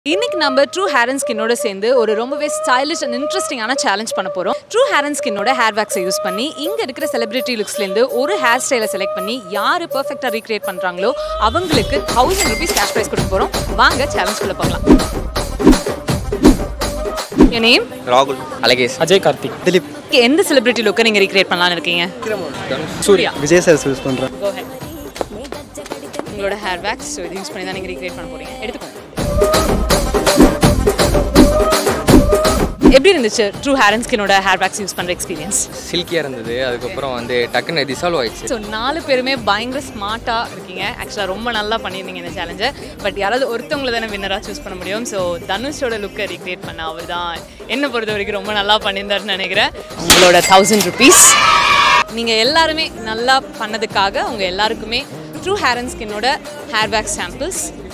இன்னைக்கு நம்ம true Hair and ஸ்கின்னோட சேர்ந்து ஒரு ரொம்பவே ஸ்டைலிஷ் அண்ட் இன்ட்ரெஸ்டிங்கான சேலஞ்ச் பண்ண போறோம் ட்ரூ ஹேர் அண்ட் ஸ்கின்னோட ஹேர் வேக்ஸை யூஸ் பண்ணி இங்க இருக்கிற செலிபிரிட்டி லுக்ஸ்லேருந்து ஒரு ஹேர் ஸ்டைலை செலக்ட் பண்ணி யாரு பெர்ஃபெக்டாக ரீக்ரியேட் பண்றாங்களோ அவங்களுக்கு தௌசண்ட் ருபீஸ் கேஷ் ப்ரைஸ் கொடுக்க போறோம் வாங்க சேலஞ்ச் குள்ள பார்க்கலாம் என் நேம் ராகுல் அழகேஷ் அஜய் கார்த்திக் திலீப் எந்த செலிபிரிட்டி லுக்கை நீங்க ரீக்ரியேட் பண்ணலாம்னு இருக்கீங்க சூர்யா விஜய் சார் யூஸ் பண்ணுறேன் Go ahead. உங்களோட ஹேர் வேக்ஸ் இது யூஸ் பண்ணி தான் நீங்கள் ரீக்ரியேட் பண்ண போறீங்க எடுத்துக்கோங்க எப்படி இருந்துச்சு ட்ரூ ஹேர் அண்ட் ஸ்கினோட ஹேர் வேக்ஸ் யூஸ் பண்ணுற எக்ஸ்பீரியன்ஸ் சில்கியாக இருந்தது அதுக்கப்புறம் வந்து டக்குன்னு டிசால்வ் ஆயிடுச்சு ஸோ நாலு பேருமே பயங்கர ஸ்மார்ட்டாக இருக்கீங்க ஆக்சுவலாக ரொம்ப நல்லா பண்ணியிருந்தீங்க இந்த சேலஞ்சை பட் யாராவது ஒருத்தவங்களை தானே வின்னராக சூஸ் பண்ண முடியும் ஸோ தனுஷோட லுக்கை ரீக்ரியேட் பண்ண அவர் தான் என்னை பொறுத்த வரைக்கும் ரொம்ப நல்லா பண்ணியிருந்தாருன்னு நினைக்கிறேன் உங்களோட தௌசண்ட் ருபீஸ் நீங்கள் எல்லாருமே நல்லா பண்ணதுக்காக உங்கள் எல்லாருக்குமே ட்ரூ ஹேர் அண்ட் ஸ்கின்னோட ஹேர் வேக்ஸ் சாம்பிள்ஸ்